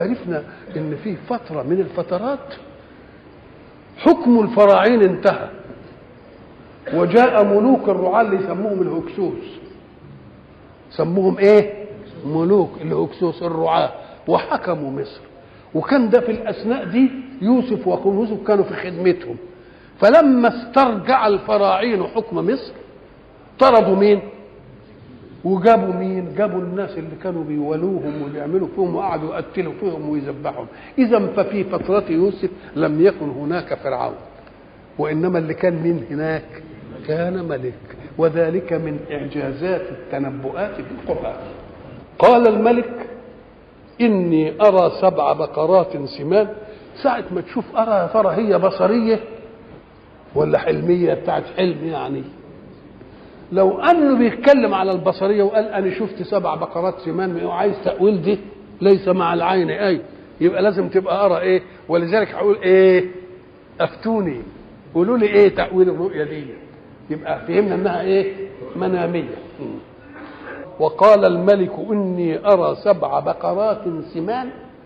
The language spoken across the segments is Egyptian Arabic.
عرفنا ان في فتره من الفترات حكم الفراعين انتهى وجاء ملوك الرعاة اللي يسموهم الهكسوس سموهم ايه ملوك الهكسوس الرعاة وحكموا مصر وكان ده في الاثناء دي يوسف واخوه يوسف كانوا في خدمتهم فلما استرجع الفراعين حكم مصر طردوا مين وجابوا مين جابوا الناس اللي كانوا بيولوهم وبيعملوا فيهم وقعدوا يقتلوا فيهم ويذبحهم اذا ففي فترة يوسف لم يكن هناك فرعون وانما اللي كان من هناك كان ملك وذلك من اعجازات التنبؤات في القران قال الملك اني ارى سبع بقرات سمان ساعة ما تشوف ارى يا ترى هي بصرية ولا حلمية بتاعت حلم يعني لو انه بيتكلم على البصريه وقال انا شفت سبع بقرات سمان وعايز تاويل دي ليس مع العين اي يبقى لازم تبقى ارى ايه ولذلك هقول ايه افتوني قولوا لي ايه تاويل الرؤيا دي يبقى فهمنا انها ايه مناميه وقال الملك اني ارى سبع بقرات سمان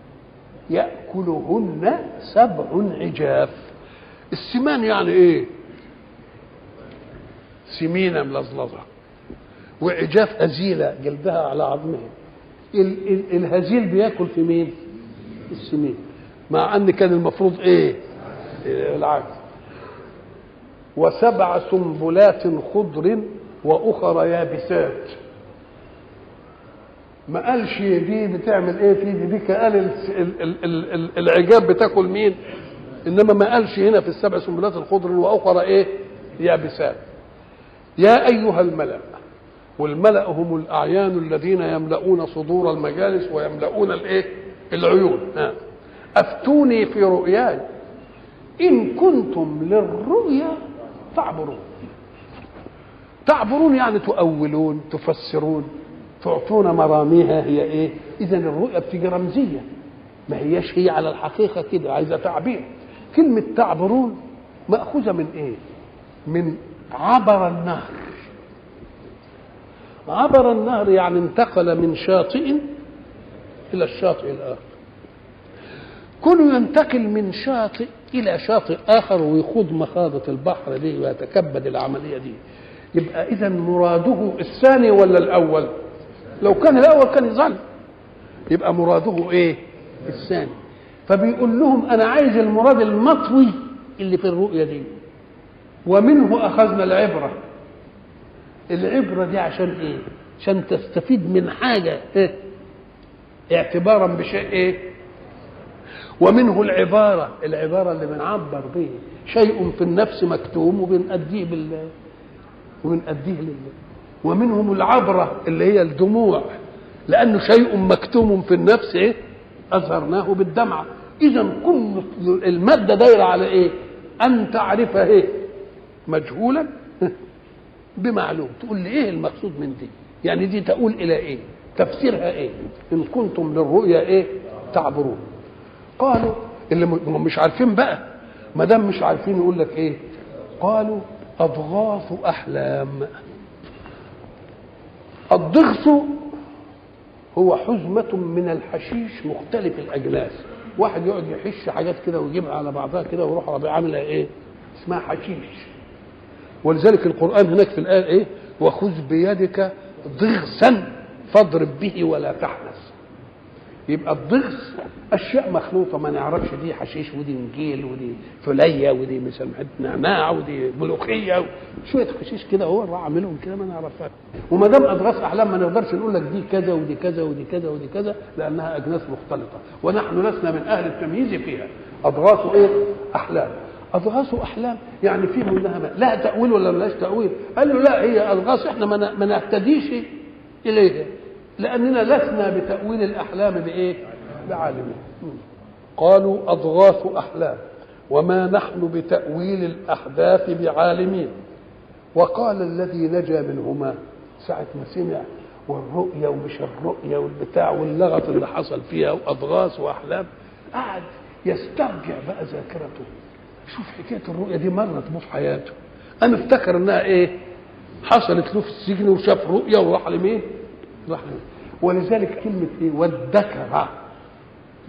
ياكلهن سبع عجاف السمان يعني ايه سمينه ملظلظه وعجاف هزيله جلدها على عظمها ال- ال- الهزيل بياكل في مين السمين مع ان كان المفروض ايه إيه العكس وسبع سنبلات خضر واخر يابسات ما قالش دي بتعمل ايه في دي, دي قال ال- ال- ال- ال- ال- العجاب بتاكل مين انما ما قالش هنا في السبع سنبلات الخضر واخر ايه يابسات يا أيها الملأ والملأ هم الأعيان الذين يملؤون صدور المجالس ويملؤون الإيه؟ العيون ها. أفتوني في رؤياي إن كنتم للرؤيا تعبرون تعبرون يعني تؤولون تفسرون تعطون مراميها هي ايه اذا الرؤيا بتيجي رمزيه ما هياش هي على الحقيقه كده عايزه تعبير كلمه تعبرون ماخوذه من ايه من عبر النهر عبر النهر يعني انتقل من شاطئ الى الشاطئ الاخر كونه ينتقل من شاطئ الى شاطئ اخر ويخوض مخاضة البحر دي ويتكبد العملية دي يبقى اذا مراده الثاني ولا الاول لو كان الاول كان يظل يبقى مراده ايه الثاني فبيقول لهم انا عايز المراد المطوي اللي في الرؤية دي ومنه اخذنا العبره العبره دي عشان ايه عشان تستفيد من حاجه إيه؟ اعتبارا بشيء ايه ومنه العباره العباره اللي بنعبر به شيء في النفس مكتوم وبنأديه بال وبنأديه لله ومنهم العبره اللي هي الدموع لانه شيء مكتوم في النفس ايه اظهرناه بالدمعه اذا كل الماده دايره على ايه ان تعرف ايه مجهولا بمعلوم تقول لي ايه المقصود من دي يعني دي تقول الى ايه تفسيرها ايه ان كنتم للرؤيا ايه تعبرون قالوا اللي م- مش عارفين بقى ما دام مش عارفين يقول لك ايه قالوا اضغاث احلام الضغث هو حزمة من الحشيش مختلف الأجناس واحد يقعد يحش حاجات كده ويجيبها على بعضها كده ويروح ربيع عاملها ايه اسمها حشيش ولذلك القرآن هناك في الآية إيه؟ وخذ بيدك ضغثا فاضرب به ولا تحنث يبقى الضغث أشياء مخلوطة ما نعرفش دي حشيش ودي نجيل ودي فلية ودي مثلا نعناع ودي ملوخية شوية حشيش كده هو راح عاملهم كده ما نعرفها وما دام أضغاث أحلام ما نقدرش نقول لك دي كذا ودي كذا ودي كذا ودي كذا لأنها أجناس مختلطة ونحن لسنا من أهل التمييز فيها أضغاث إيه؟ أحلام اضغاث احلام يعني في منها ما لها تاويل ولا ملهاش تاويل قال له لا هي اضغاث احنا ما ن- ما نهتديش اليها لاننا لسنا بتاويل الاحلام بايه بعالمين قالوا اضغاث احلام وما نحن بتاويل الاحداث بعالمين وقال الذي نجا منهما ساعة ما سمع والرؤيا ومش الرؤيا والبتاع واللغط اللي حصل فيها وأضغاث وأحلام قعد يسترجع بقى ذاكرته شوف حكاية الرؤيا دي مرت بيه في حياته أنا افتكر إنها إيه حصلت له في السجن وشاف رؤيا وراح لمين راح لمين ولذلك كلمة إيه والذكر